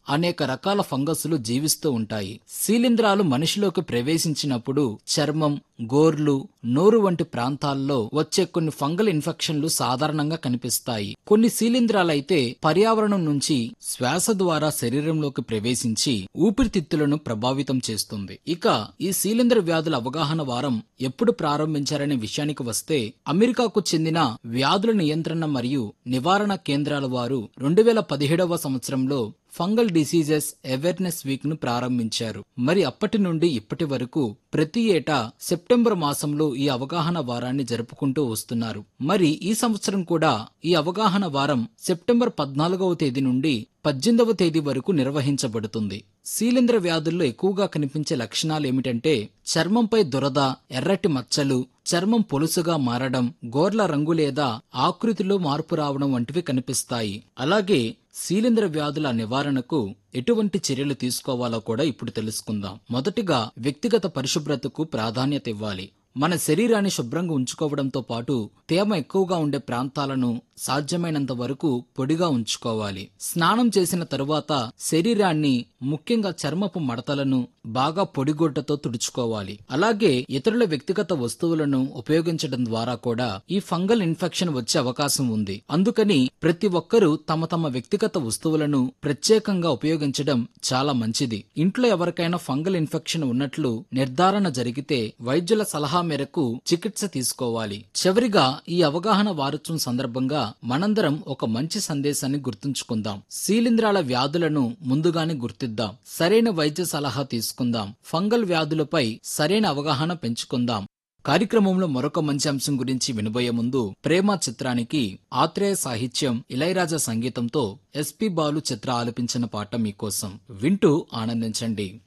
అనేక రకాల ఫంగస్లు జీవిస్తూ ఉంటాయి శీలింధ్రాలు మనిషిలోకి ప్రవేశించినప్పుడు చర్మం గోర్లు నోరు వంటి ప్రాంతాల్లో వచ్చే కొన్ని ఫంగల్ ఇన్ఫెక్షన్లు సాధారణంగా కనిపిస్తాయి కొన్ని శీలింధ్రాలైతే పర్యావరణం నుంచి శ్వాస ద్వారా శరీరంలోకి ప్రవేశించి ఊపిరితిత్తులను ప్రభావితం చేస్తుంది ఇక ఈ శీలింధ్ర వ్యాధుల అవగాహన వారం ఎప్పుడు ప్రారంభించారనే విషయానికి వస్తే అమెరికాకు చెందిన వ్యాధుల నియంత్రణ మరియు నివారణ కేంద్రాల వారు రెండు వేల పదిహేడవ సంవత్సరంలో ఫంగల్ డిసీజెస్ అవేర్నెస్ వీక్ ను ప్రారంభించారు మరి అప్పటి నుండి ఇప్పటి వరకు ప్రతి ఏటా సెప్టెంబర్ మాసంలో ఈ అవగాహన వారాన్ని జరుపుకుంటూ వస్తున్నారు మరి ఈ సంవత్సరం కూడా ఈ అవగాహన వారం సెప్టెంబర్ పద్నాలుగవ తేదీ నుండి పద్దెనిమిదవ తేదీ వరకు నిర్వహించబడుతుంది శీలింద్ర వ్యాధుల్లో ఎక్కువగా కనిపించే లక్షణాలు ఏమిటంటే చర్మంపై దురద ఎర్రటి మచ్చలు చర్మం పొలుసుగా మారడం గోర్ల రంగు లేదా ఆకృతిలో మార్పు రావడం వంటివి కనిపిస్తాయి అలాగే శీలింద్ర వ్యాధుల నివారణకు ఎటువంటి చర్యలు తీసుకోవాలో కూడా ఇప్పుడు తెలుసుకుందాం మొదటిగా వ్యక్తిగత పరిశుభ్రతకు ప్రాధాన్యత ఇవ్వాలి మన శరీరాన్ని శుభ్రంగా ఉంచుకోవడంతో పాటు తేమ ఎక్కువగా ఉండే ప్రాంతాలను సాధ్యమైనంత వరకు పొడిగా ఉంచుకోవాలి స్నానం చేసిన తరువాత శరీరాన్ని ముఖ్యంగా చర్మపు మడతలను బాగా పొడిగుడ్డతో తుడుచుకోవాలి అలాగే ఇతరుల వ్యక్తిగత వస్తువులను ఉపయోగించడం ద్వారా కూడా ఈ ఫంగల్ ఇన్ఫెక్షన్ వచ్చే అవకాశం ఉంది అందుకని ప్రతి ఒక్కరూ తమ తమ వ్యక్తిగత వస్తువులను ప్రత్యేకంగా ఉపయోగించడం చాలా మంచిది ఇంట్లో ఎవరికైనా ఫంగల్ ఇన్ఫెక్షన్ ఉన్నట్లు నిర్ధారణ జరిగితే వైద్యుల సలహా మేరకు చికిత్స తీసుకోవాలి చివరిగా ఈ అవగాహన వారోత్సవం సందర్భంగా మనందరం ఒక మంచి సందేశాన్ని గుర్తుంచుకుందాం శీలింధ్రాల వ్యాధులను ముందుగానే గుర్తిద్దాం సరైన వైద్య సలహా తీసుకుందాం ఫంగల్ వ్యాధులపై సరైన అవగాహన పెంచుకుందాం కార్యక్రమంలో మరొక మంచి అంశం గురించి వినబోయే ముందు ప్రేమ చిత్రానికి ఆత్రేయ సాహిత్యం ఇళయరాజా సంగీతంతో ఎస్పి బాలు చిత్ర ఆలపించిన పాట మీకోసం వింటూ ఆనందించండి